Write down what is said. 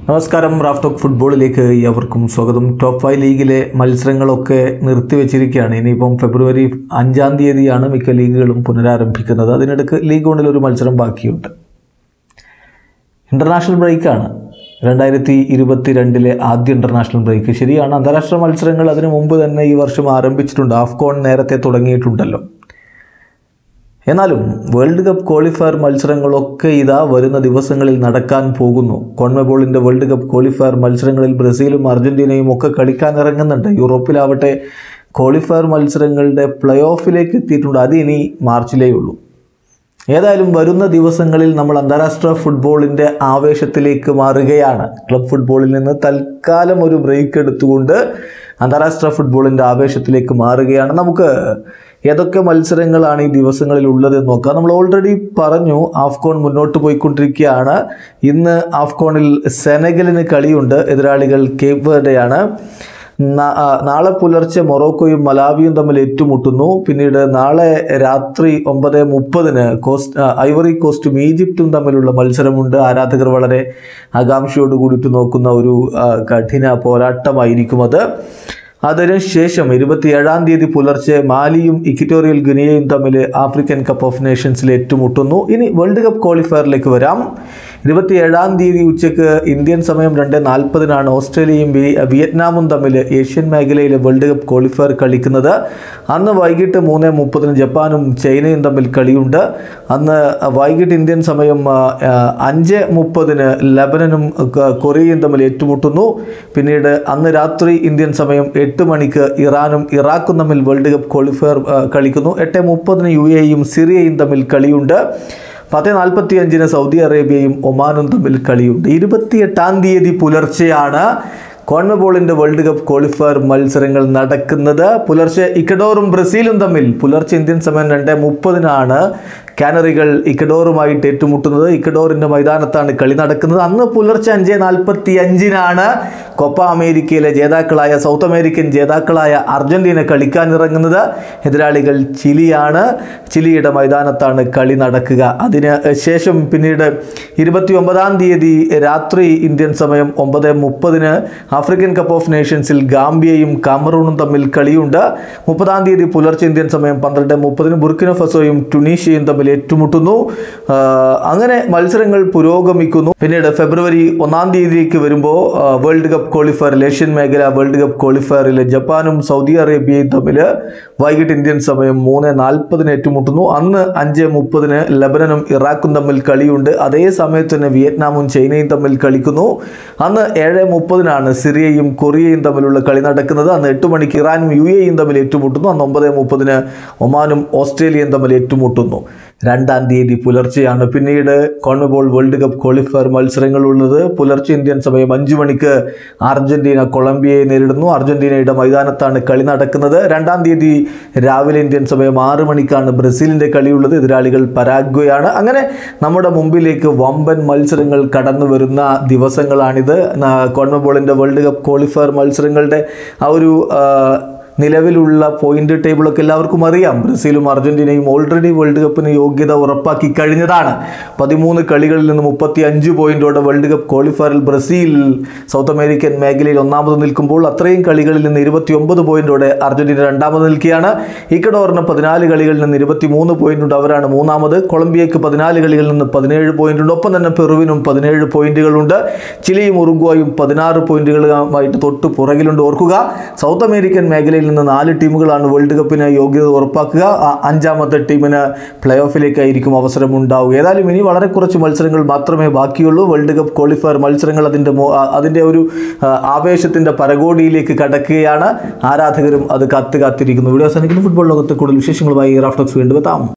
നമസ്കാരം റാഫ്റ്റോക്ക് ഫുട്ബോളിലേക്ക് ഏവർക്കും സ്വാഗതം ടോപ്പ് ഫൈവ് ലീഗിലെ മത്സരങ്ങളൊക്കെ നിർത്തിവെച്ചിരിക്കുകയാണ് ഇനിയിപ്പം ഫെബ്രുവരി അഞ്ചാം തീയതിയാണ് മിക്ക ലീഗുകളും പുനരാരംഭിക്കുന്നത് അതിനിടയ്ക്ക് ലീഗ് വണ്ണിൽ ഒരു മത്സരം ബാക്കിയുണ്ട് ഇൻ്റർനാഷണൽ ബ്രേക്കാണ് രണ്ടായിരത്തി ഇരുപത്തി രണ്ടിലെ ആദ്യ ഇൻ്റർനാഷണൽ ബ്രേക്ക് ശരിയാണ് അന്താരാഷ്ട്ര മത്സരങ്ങൾ അതിനു മുമ്പ് തന്നെ ഈ വർഷം ആരംഭിച്ചിട്ടുണ്ട് ആഫ്കോൺ നേരത്തെ തുടങ്ങിയിട്ടുണ്ടല്ലോ എന്നാലും വേൾഡ് കപ്പ് ക്വാളിഫയർ മത്സരങ്ങളൊക്കെ ഇതാ വരുന്ന ദിവസങ്ങളിൽ നടക്കാൻ പോകുന്നു കോൺമബോളിൻ്റെ വേൾഡ് കപ്പ് ക്വാളിഫയർ മത്സരങ്ങളിൽ ബ്രസീലും അർജൻറ്റീനയും ഒക്കെ കളിക്കാൻ ഇറങ്ങുന്നുണ്ട് യൂറോപ്പിലാവട്ടെ ക്വാളിഫയർ മത്സരങ്ങളുടെ പ്ലേ ഓഫിലേക്ക് എത്തിയിട്ടുണ്ട് അത് ഇനി മാർച്ചിലേ ഉള്ളൂ ഏതായാലും വരുന്ന ദിവസങ്ങളിൽ നമ്മൾ അന്താരാഷ്ട്ര ഫുട്ബോളിൻ്റെ ആവേശത്തിലേക്ക് മാറുകയാണ് ക്ലബ് ഫുട്ബോളിൽ നിന്ന് തൽക്കാലം ഒരു ബ്രേക്ക് എടുത്തുകൊണ്ട് അന്താരാഷ്ട്ര ഫുട്ബോളിൻ്റെ ആവേശത്തിലേക്ക് മാറുകയാണ് നമുക്ക് ഏതൊക്കെ മത്സരങ്ങളാണ് ഈ ദിവസങ്ങളിൽ ഉള്ളതെന്ന് നോക്കാം നമ്മൾ ഓൾറെഡി പറഞ്ഞു ആഫ്കോൺ മുന്നോട്ട് പോയിക്കൊണ്ടിരിക്കുകയാണ് ഇന്ന് ആഫ്കോണിൽ സെനഗലിന് കളിയുണ്ട് എതിരാളികൾ കേപ്പ് വെർഡെയാണ് നാ- ആ, നാളെ പുലർച്ചെ മൊറോക്കോയും മലാവിയും തമ്മിൽ ഏറ്റുമുട്ടുന്നു പിന്നീട് നാളെ രാത്രി ഒമ്പത് മുപ്പതിന് കോസ്റ്റ് ആ, ഐവറി കോസ്റ്റും ഈജിപ്തും തമ്മിലുള്ള മത്സരമുണ്ട് ആരാധകർ വളരെ ആകാംക്ഷയോട് കൂടിയിട്ട് നോക്കുന്ന ഒരു ആ, കഠിന പോരാട്ടമായിരിക്കും അത് അതിനുശേഷം ഇരുപത്തിയേഴാം തീയതി പുലർച്ചെ മാലിയും ഇക്വിറ്റോറിയൽ ഗിനിയയും തമ്മിൽ ആഫ്രിക്കൻ കപ്പ് ഓഫ് നേഷൻസിൽ ഏറ്റുമുട്ടുന്നു ഇനി വേൾഡ് കപ്പ് ക്വാളിഫയറിലേക്ക് വരാം ഇരുപത്തിയേഴാം തീയതി ഉച്ചയ്ക്ക് ഇന്ത്യൻ സമയം രണ്ട് നാൽപ്പതിനാണ് ഓസ്ട്രേലിയയും വി- വിയറ്റ്നാമും തമ്മിൽ ഏഷ്യൻ മേഖലയിലെ വേൾഡ് കപ്പ് ക്വാളിഫയർ കളിക്കുന്നത് അന്ന് വൈകിട്ട് മൂന്ന് മുപ്പതിന് ജപ്പാനും ചൈനയും തമ്മിൽ കളിയുണ്ട് അന്ന് വൈകിട്ട് ഇന്ത്യൻ സമയം ആ, ആ, അഞ്ച് മുപ്പതിന് ലബനനും ക- കൊറിയയും തമ്മിൽ ഏറ്റുമുട്ടുന്നു പിന്നീട് അന്ന് രാത്രി ഇന്ത്യൻ സമയം എട്ട് മണിക്ക് ഇറാനും ഇറാഖും തമ്മിൽ വേൾഡ് കപ്പ് ക്വാളിഫയർ ആ, കളിക്കുന്നു എട്ട് മുപ്പതിന് യു എയും സിറിയയും തമ്മിൽ കളിയുണ്ട് പത്ത് നാൽപ്പത്തി അഞ്ചിന് സൗദി അറേബ്യയും ഒമാനും തമ്മിൽ കളിയുണ്ട് ഇരുപത്തിയെട്ടാം തീയതി പുലർച്ചെയാണ് കോൺമബോളിൻ്റെ വേൾഡ് കപ്പ് ക്വാളിഫയർ മത്സരങ്ങൾ നടക്കുന്നത് പുലർച്ചെ ഇക്കഡോറും ബ്രസീലും തമ്മിൽ പുലർച്ചെ ഇന്ത്യൻ സമയം രണ്ട് മുപ്പതിനാണ് കാനറികൾ ഇക്കഡോറുമായിട്ട് ഏറ്റുമുട്ടുന്നത് ഇക്കഡോറിൻ്റെ മൈതാനത്താണ് കളി നടക്കുന്നത് അന്ന് പുലർച്ചെ അഞ്ച് നാൽപ്പത്തി അഞ്ചിനാണ് കൊപ്പ അമേരിക്കയിലെ ജേതാക്കളായ സൗത്ത് അമേരിക്കൻ ജേതാക്കളായ അർജന്റീന കളിക്കാൻ ഇറങ്ങുന്നത് എതിരാളികൾ ചിലിയാണ് ചിലിയുടെ മൈതാനത്താണ് കളി നടക്കുക അതിന് ശേഷം പിന്നീട് ഇരുപത്തി ഒമ്പതാം തീയതി രാത്രി ഇന്ത്യൻ സമയം ഒമ്പത് മുപ്പതിന് ആഫ്രിക്കൻ കപ്പ് ഓഫ് നേഷൻസിൽ ഗാംബിയയും കാമറൂണും തമ്മിൽ കളിയുണ്ട് മുപ്പതാം തീയതി പുലർച്ചെ ഇന്ത്യൻ സമയം പന്ത്രണ്ട് മുപ്പതിന് ബുർക്കിന ഫസോയും ടുണീഷ്യയും തമ്മിൽ ഏറ്റുമുട്ടുന്നു ആ, അങ്ങനെ മത്സരങ്ങൾ പുരോഗമിക്കുന്നു പിന്നീട് ഫെബ്രുവരി ഒന്നാം തീയതിയിലേക്ക് വരുമ്പോൾ വേൾഡ് കപ്പ് ക്വാളിഫയറിൽ ഏഷ്യൻ മേഖല വേൾഡ് കപ്പ് ക്വാളിഫയറിൽ ജപ്പാനും സൗദി അറേബ്യയും തമ്മിൽ വൈകിട്ട് ഇന്ത്യൻ സമയം മൂന്ന് നാൽപ്പതിന് ഏറ്റുമുട്ടുന്നു അന്ന് അഞ്ച് മുപ്പതിന് ലബനനും ഇറാഖും തമ്മിൽ കളിയുണ്ട് അതേ സമയത്ത് തന്നെ വിയറ്റ്നാമും ചൈനയും തമ്മിൽ കളിക്കുന്നു അന്ന് ഏഴ് മുപ്പതിനാണ് സിറിയയും കൊറിയയും തമ്മിലുള്ള കളി നടക്കുന്നത് അന്ന് എട്ട് മണിക്ക് ഇറാനും യു എയും തമ്മിൽ ഏറ്റുമുട്ടുന്നു അന്ന് ഒമ്പത് മുപ്പതിന് ഒമാനും ഓസ്ട്രേലിയയും തമ്മിൽ ഏറ്റുമുട്ടുന്നു രണ്ടാം തീയതി പുലർച്ചെയാണ് പിന്നീട് കോൺമബോൾ വേൾഡ് കപ്പ് ക്വാളിഫയർ മത്സരങ്ങളുള്ളത് പുലർച്ചെ ഇന്ത്യൻ സമയം അഞ്ചു മണിക്ക് അർജന്റീന കൊളംബിയയെ നേരിടുന്നു അർജന്റീനയുടെ മൈതാനത്താണ് കളി നടക്കുന്നത് രണ്ടാം തീയതി രാവിലെ ഇന്ത്യൻ സമയം ആറ് മണിക്കാണ് ബ്രസീലിൻ്റെ കളിയുള്ളത് എതിരാളികൾ പരാഗ്വയാണ് അങ്ങനെ നമ്മുടെ മുമ്പിലേക്ക് വമ്പൻ മത്സരങ്ങൾ കടന്നു വരുന്ന ദിവസങ്ങളാണിത് ന- കോൺമബോളിൻ്റെ വേൾഡ് കപ്പ് ക്വാളിഫയർ മത്സരങ്ങളുടെ ആ ഒരു ആ, നിലവിലുള്ള പോയിന്റ് ടേബിളൊക്കെ എല്ലാവർക്കും അറിയാം ബ്രസീലും അർജന്റീനയും ഓൾറെഡി വേൾഡ് കപ്പിന് യോഗ്യത ഉറപ്പാക്കി കഴിഞ്ഞതാണ് പതിമൂന്ന് കളികളിൽ നിന്ന് മുപ്പത്തി അഞ്ച് പോയിന്റോടെ വേൾഡ് കപ്പ് ക്വാളിഫയറിൽ ബ്രസീൽ സൗത്ത് അമേരിക്കൻ മേഖലയിൽ ഒന്നാമത് നിൽക്കുമ്പോൾ അത്രയും കളികളിൽ നിന്ന് ഇരുപത്തി ഒമ്പത് പോയിന്റോടെ അർജന്റീന രണ്ടാമത് നിൽക്കുകയാണ് ഇക്കഡോറിന് പതിനാല് കളികളിൽ നിന്ന് ഇരുപത്തി മൂന്ന് പോയിന്റ് ഉണ്ട് അവരാണ് മൂന്നാമത് കൊളംബിയയ്ക്ക് പതിനാല് കളികളിൽ നിന്ന് പതിനേഴ് പോയിന്റ് ഉണ്ട് ഒപ്പം തന്നെ പെറുവിനും പതിനേഴ് പോയിന്റുകളുണ്ട് ചിലിയും ഉറുഗ്വായും പതിനാറ് പോയിന്റുകളുമായിട്ട് തൊട്ട് പുറകിലുണ്ട് ഓർക്കുക സൗത്ത് അമേരിക്കൻ മേഖലയിൽ നിന്ന് നാല് ടീമുകളാണ് വേൾഡ് കപ്പിന് യോഗ്യത ഉറപ്പാക്കുക ആ അഞ്ചാമത്തെ ടീമിന് പ്ലേ ഓഫിലേക്കായിരിക്കും അവസരം ഉണ്ടാവുക ഏതായാലും ഇനി വളരെ കുറച്ച് മത്സരങ്ങൾ മാത്രമേ ബാക്കിയുള്ളൂ വേൾഡ് കപ്പ് ക്വാളിഫയർ മത്സരങ്ങൾ അതിൻ്റെ മോ- ആ, അതിൻ്റെ ഒരു ആ, ആവേശത്തിൻ്റെ പരകോടിയിലേക്ക് കടക്കുകയാണ് ആരാധകരും അത് കാത്ത് കാത്തിരിക്കുന്നു വീഡിയോ അവസാനിക്കുന്നു ഫുട്ബോൾ ലോകത്തെ കൂടുതൽ വിശേഷങ്ങളുമായി റാഫ്റ്റോക്സ് വീണ്ടും എത്താം